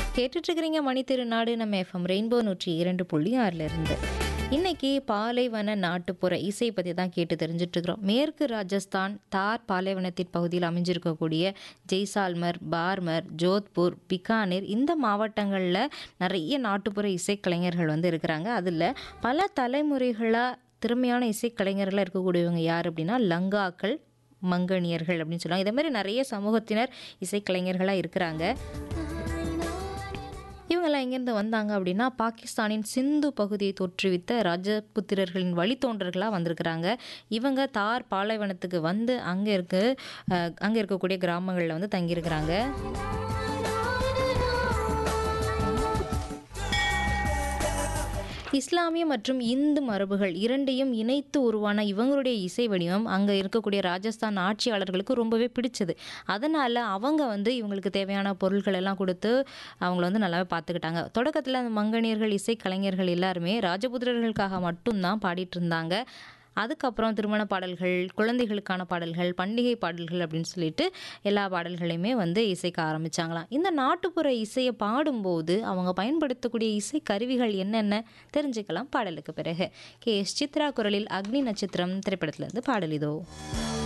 கேட்டுட்ருக்கிறீங்க மணி திருநாடு நம்ம FM rainbow நூற்றி இரண்டு புள்ளி ஆறில் இருந்து இன்னைக்கு பாலைவன நாட்டுப்புற இசை பற்றி தான் கேட்டு தெரிஞ்சிட்ருக்கிறோம் மேற்கு ராஜஸ்தான் தார் பாலைவனத்தின் பகுதியில் அமைஞ்சிருக்கக்கூடிய ஜெய்சால்மர் பார்மர் ஜோத்பூர் பிகானேர் இந்த மாவட்டங்களில் நிறைய நாட்டுப்புற இசைக்கலைஞர்கள் வந்து இருக்கிறாங்க அதில் பல தலைமுறைகளாக திறமையான இசைக்கலைஞர்களாக இருக்கக்கூடியவங்க யார் அப்படின்னா லங்காக்கள் மங்கனியர்கள் அப்படின்னு சொல்லுவாங்க இதே மாதிரி நிறைய சமூகத்தினர் இசைக்கலைஞர்களாக இருக்கிறாங்க இவங்கெல்லாம் எங்கேருந்து வந்தாங்க அப்படின்னா பாகிஸ்தானின் சிந்து பகுதியை தோற்றுவித்த ராஜபுத்திரர்களின் வழித்தோன்றர்களாக வந்திருக்கிறாங்க இவங்க தார் பாலைவனத்துக்கு வந்து அங்கே இருக்க அஹ், அங்கே இருக்கக்கூடிய கிராமங்களில் வந்து தங்கியிருக்கிறாங்க இஸ்லாமிய மற்றும் இந்து மரபுகள் இரண்டையும் இணைத்து உருவான இவங்களுடைய இசை வடிவம் அங்கே இருக்கக்கூடிய ராஜஸ்தான் ஆட்சியாளர்களுக்கு ரொம்பவே பிடிச்சது அதனால் அவங்க வந்து இவங்களுக்கு தேவையான பொருட்கள் எல்லாம் கொடுத்து அவங்கள வந்து நல்லாவே பார்த்துக்கிட்டாங்க தொடக்கத்தில் அந்த மங்கனியர்கள் இசை கலைஞர்கள் எல்லாருமே ராஜபுத்திரர்களுக்காக மட்டும்தான் பாடிட்டு இருந்தாங்க அதுக்கப்புறம் திருமண பாடல்கள் குழந்தைகளுக்கான பாடல்கள் பண்டிகை பாடல்கள் அப்படின்னு சொல்லிட்டு எல்லா பாடல்களையுமே வந்து இசைக்க ஆரம்பிச்சாங்களாம் இந்த நாட்டுப்புற இசையை பாடும்போது அவங்க பயன்படுத்தக்கூடிய இசை கருவிகள் என்னென்ன தெரிஞ்சுக்கலாம் பாடலுக்கு பிறகு கே எஸ் சித்ரா குரலில் அக்னி நட்சத்திரம் திரைப்படத்திலிருந்து பாடல் இதோ